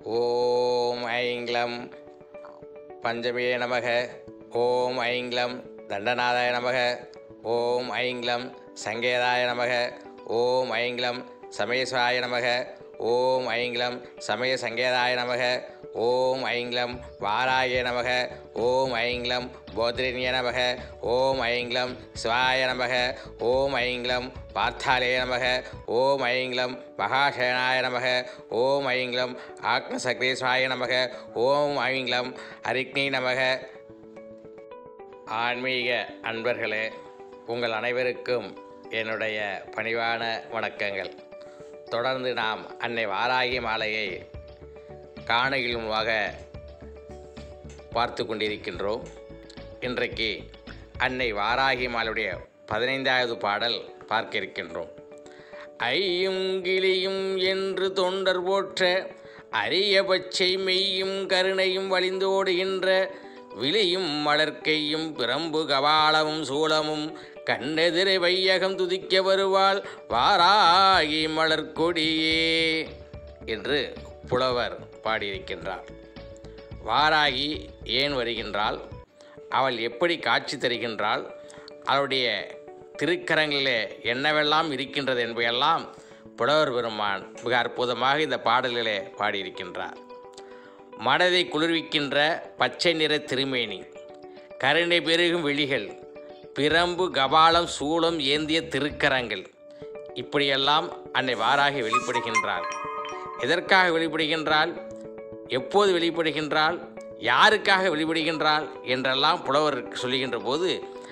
ஓம் ஐங்லம் பஞ்சமியே நமக ஓம் ஐங்லம் தண்டநாதாய நமக ஓம் ஐங்லம் சங்கேதாய நமக ஓம் ஐங்லம் சமயசுவாய நமக ஓம் ஐங்லம் சமய சங்கேதாய நமக ஓம் ஐங்லம் வாராய நமக ஓம் ஐங்லம் போத்ரினிய நமக ஓம் ஐங்லம் சிவாய நமக ஓம் ஐங்லம் பார்த்தாலே நமக ஓம் ஐங்லம் மகாசேனாய நமக ஓம் ஐங்லம் ஆக்னசக்ரேஸ்வாய நமக ஓம் ஐங்லம் அரிக்னி நமக ஆன்மீக அன்பர்களே உங்கள் அனைவருக்கும் என்னுடைய பணிவான வணக்கங்கள் தொடர்ந்து நாம் அன்னை வாராகி மாலையை காணொலியாக பார்த்து கொண்டிருக்கின்றோம் இன்றைக்கு அன்னை வாராகி மாலுடைய பதினைந்தாவது பாடல் பார்க்க இருக்கின்றோம் ஐயும் கிளியும் என்று தொண்டர் போற்ற அரிய பச்சை மெய்யும் கருணையும் வழிந்தோடுகின்ற விழியும் மலர்க்கையும் பிரம்பு கபாலமும் சூலமும் கண்ணெதிரை வையகம் துதிக்க வருவாள் வாராகி மலர்கொடியே என்று புலவர் பாடியிருக்கின்றார் வாராகி ஏன் வருகின்றாள் அவள் எப்படி காட்சி தருகின்றாள் அவளுடைய திருக்கரங்களிலே என்னவெல்லாம் இருக்கின்றது என்பதையெல்லாம் புலவர் பெருமான் மிக அற்புதமாக இந்த பாடலிலே பாடியிருக்கின்றார் மனதை குளிர்விக்கின்ற பச்சை நிற திருமேனி கருணை பெருகும் விழிகள் பிரம்பு கபாலம் சூளம் ஏந்திய திருக்கரங்கள் இப்படியெல்லாம் அன்னை வாராகி வெளிப்படுகின்றாள் எதற்காக வெளிப்படுகின்றாள் எப்போது வெளிப்படுகின்றாள் யாருக்காக வெளிப்படுகின்றாள் என்றெல்லாம் புலவர் சொல்லுகின்ற போது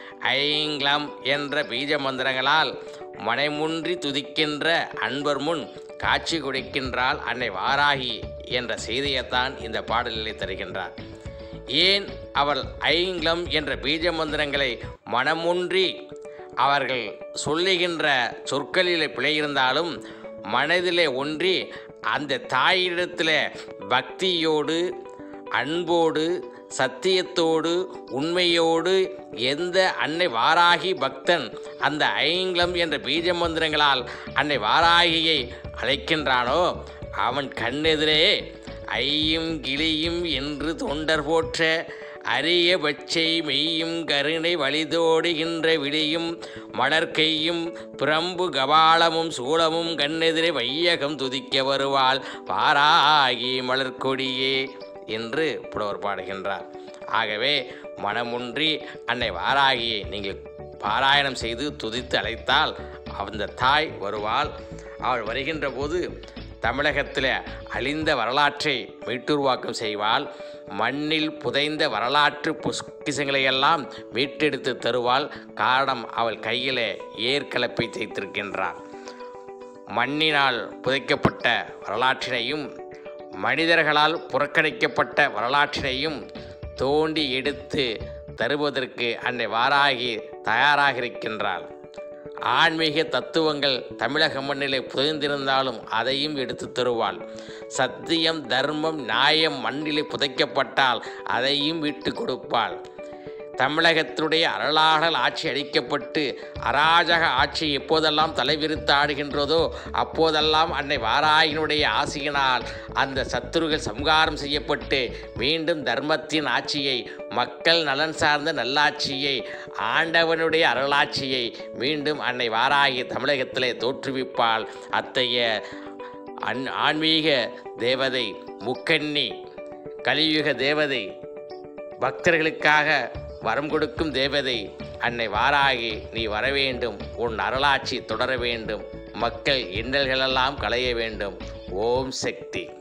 ஐங்லம் என்ற பீஜ மந்திரங்களால் மனைமுன்றி துதிக்கின்ற அன்பர் முன் காட்சி கொடுக்கின்றாள் அன்னை வாராகி என்ற செய்தியைத்தான் இந்த பாடலிலே தருகின்றார் ஏன் அவள் ஐங்லம் என்ற பீஜ மந்திரங்களை மனமுன்றி அவர்கள் சொல்லுகின்ற சொற்களிலே பிழை இருந்தாலும் மனதிலே ஒன்றி அந்த தாயிடத்தில் பக்தியோடு அன்போடு சத்தியத்தோடு உண்மையோடு எந்த அன்னை வாராகி பக்தன் அந்த ஐங்லம் என்ற பீஜ மந்திரங்களால் அன்னை வாராகியை அழைக்கின்றானோ அவன் கண்ணெதிரே ஐயும் கிளியும் என்று தொண்டர் போற்ற அரிய பச்சை மெய்யும் கருணை வழிதோடுகின்ற விழியும் மலர்க்கையும் பிரம்பு கபாலமும் சூளமும் கண்ணெதிரே வையகம் துதிக்க வருவாள் வாராகி மலர்கொடியே என்று புலவர் பாடுகின்றார் ஆகவே மனமுன்றி அன்னை வாராகியை நீங்கள் பாராயணம் செய்து துதித்து அழைத்தால் அந்த தாய் வருவாள் அவள் வருகின்ற போது தமிழகத்தில் அழிந்த வரலாற்றை மீட்டுருவாக்கம் செய்வாள் மண்ணில் புதைந்த வரலாற்று பொக்கிசங்களையெல்லாம் மீட்டெடுத்து தருவாள் காரணம் அவள் கையிலே ஏற்கலப்பை தைத்திருக்கின்றார் மண்ணினால் புதைக்கப்பட்ட வரலாற்றினையும் மனிதர்களால் புறக்கணிக்கப்பட்ட வரலாற்றினையும் தோண்டி எடுத்து தருவதற்கு அன்னை வாராகி தயாராக இருக்கின்றாள் ஆன்மீக தத்துவங்கள் தமிழக மண்ணிலே புதைந்திருந்தாலும் அதையும் எடுத்து தருவாள் சத்தியம் தர்மம் நியாயம் மண்ணிலே புதைக்கப்பட்டால் அதையும் விட்டு கொடுப்பாள் தமிழகத்தினுடைய அருளாளல் ஆட்சி அளிக்கப்பட்டு அராஜக ஆட்சி எப்போதெல்லாம் தலைவிரித்து ஆடுகின்றதோ அப்போதெல்லாம் அன்னை வாராயினுடைய ஆசையினால் அந்த சத்துருகள் சம்காரம் செய்யப்பட்டு மீண்டும் தர்மத்தின் ஆட்சியை மக்கள் நலன் சார்ந்த நல்லாட்சியை ஆண்டவனுடைய அருளாட்சியை மீண்டும் அன்னை வாராகி தமிழகத்திலே தோற்றுவிப்பாள் அத்தகைய அன் ஆன்மீக தேவதை முக்கண்ணி கலியுக தேவதை பக்தர்களுக்காக வரம் கொடுக்கும் தேவதை அன்னை வாராகி நீ வர வேண்டும் உன் அருளாட்சி தொடர வேண்டும் மக்கள் இன்னல்களெல்லாம் களைய வேண்டும் ஓம் சக்தி